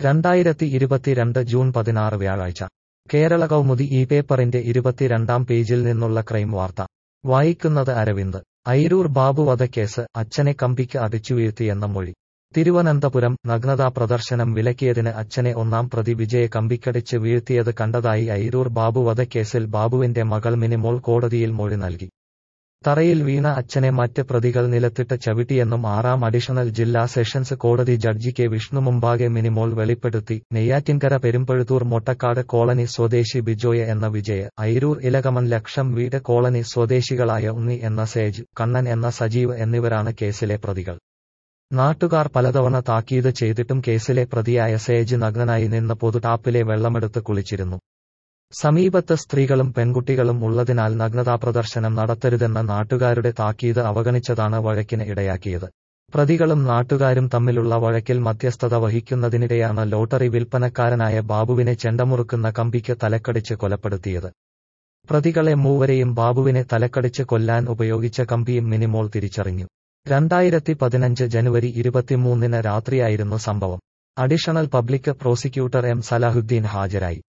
രണ്ടായിരത്തി ഇരുപത്തിരണ്ട് ജൂൺ പതിനാറ് വ്യാഴാഴ്ച കേരള കൗമുദി ഈ പേപ്പറിന്റെ ഇരുപത്തിരണ്ടാം പേജിൽ നിന്നുള്ള ക്രൈം വാർത്ത വായിക്കുന്നത് അരവിന്ദ് ഐരൂർ ബാബു വധക്കേസ് അച്ഛനെ കമ്പിക്ക് അടിച്ചുവീഴ്ത്തിയെന്ന മൊഴി തിരുവനന്തപുരം നഗ്നതാ പ്രദർശനം വിലക്കിയതിന് അച്ഛനെ ഒന്നാം പ്രതി വിജയെ കമ്പിക്കടിച്ച് വീഴ്ത്തിയത് കണ്ടതായി ഐരൂർ ബാബു വധക്കേസിൽ ബാബുവിന്റെ മകൾ മിനിമോൾ കോടതിയിൽ മൊഴി നൽകി തറയിൽ വീണ അച്ഛനെ മറ്റ് പ്രതികൾ നിലത്തിട്ട് ചവിട്ടിയെന്നും ആറാം അഡീഷണൽ ജില്ലാ സെഷൻസ് കോടതി ജഡ്ജി കെ വിഷ്ണു മുമ്പാകെ മിനിമോൾ വെളിപ്പെടുത്തി നെയ്യാറ്റിൻകര പെരുമ്പഴുത്തൂർ മൊട്ടക്കാട് കോളനി സ്വദേശി ബിജോയ എന്ന വിജയ് ഐരൂർ ഇലകമൺ ലക്ഷം വീട് കോളനി സ്വദേശികളായ ഉണ്ണി എന്ന സേജ് കണ്ണൻ എന്ന സജീവ് എന്നിവരാണ് കേസിലെ പ്രതികൾ നാട്ടുകാർ പലതവണ താക്കീത് ചെയ്തിട്ടും കേസിലെ പ്രതിയായ സേജ് നഗ്നനായി നിന്ന് പൊതുടാപ്പിലെ വെള്ളമെടുത്ത് കുളിച്ചിരുന്നു സമീപത്ത് സ്ത്രീകളും പെൺകുട്ടികളും ഉള്ളതിനാൽ നഗ്നതാ പ്രദർശനം നടത്തരുതെന്ന നാട്ടുകാരുടെ താക്കീത് അവഗണിച്ചതാണ് വഴക്കിന് ഇടയാക്കിയത് പ്രതികളും നാട്ടുകാരും തമ്മിലുള്ള വഴക്കിൽ മധ്യസ്ഥത വഹിക്കുന്നതിനിടെയാണ് ലോട്ടറി വിൽപ്പനക്കാരനായ ബാബുവിനെ ചെണ്ടമുറുക്കുന്ന കമ്പിക്ക് തലക്കടിച്ച് കൊലപ്പെടുത്തിയത് പ്രതികളെ മൂവരെയും ബാബുവിനെ തലക്കടിച്ച് കൊല്ലാൻ ഉപയോഗിച്ച കമ്പിയും മിനിമോൾ തിരിച്ചറിഞ്ഞു രണ്ടായിരത്തി പതിനഞ്ച് ജനുവരി ഇരുപത്തിമൂന്നിന് രാത്രിയായിരുന്നു സംഭവം additional public prosecutor M Salahuddeen ഹാജരായി